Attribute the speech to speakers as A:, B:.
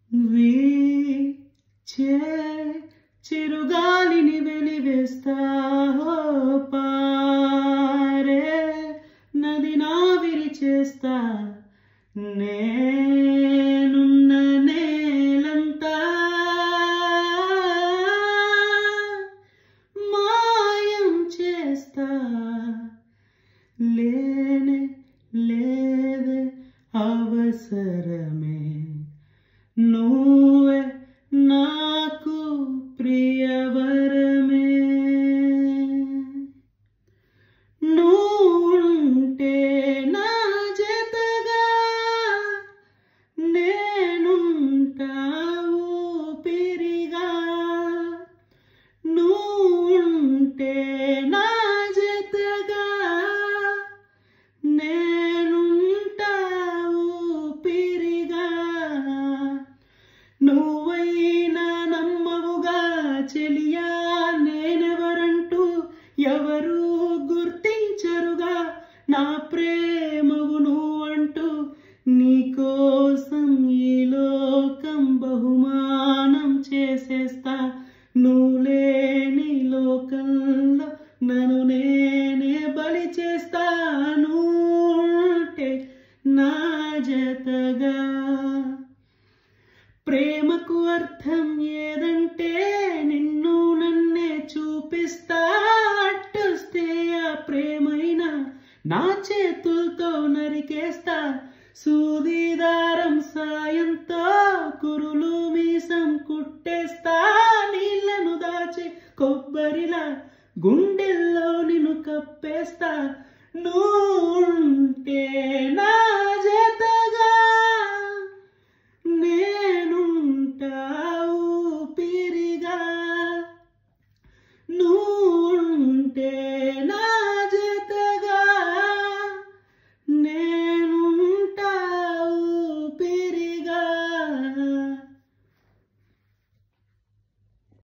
A: వీచే చిరుగాలిని వెలివేస్తా పారే నది నావిరి చేస్తా నేనున్న నేలంతా మాయం చేస్తా లేనే లేవే అవసరమే నువ్వే నాకు ప్రియవరమే నువ్వుంటే నా జతగా నేనుంటావు పిరిగా నువ్వుంటే నా జతగా నేనుంటావు పిరిగా నువ్వైనా నమ్మవుగా చెలియా నేనెవరంటూ ఎవరు గుర్తించరుగా నా ప్రేమవు నువ్వంటూ నీకోసం ఈ లోకం బహుమానం చేసేస్తా నువ్వు లేని లోకంలో నన్ను నేనే బలి చేస్తాను ఉంటే నా జతగా ప్రేమకు అర్థం ఏదంటే నిన్ను నన్నే చూపిస్తా అట్టొస్తే ఆ ప్రేమైనా నా చేతులతో నరికేస్తా సూదిదారం సాయంతో కురులు మీసం కుట్టేస్తా నీళ్లను దాచి కొబ్బరిలా గుండెల్లో నిన్ను కప్పేస్తా నువ్వుంటే నా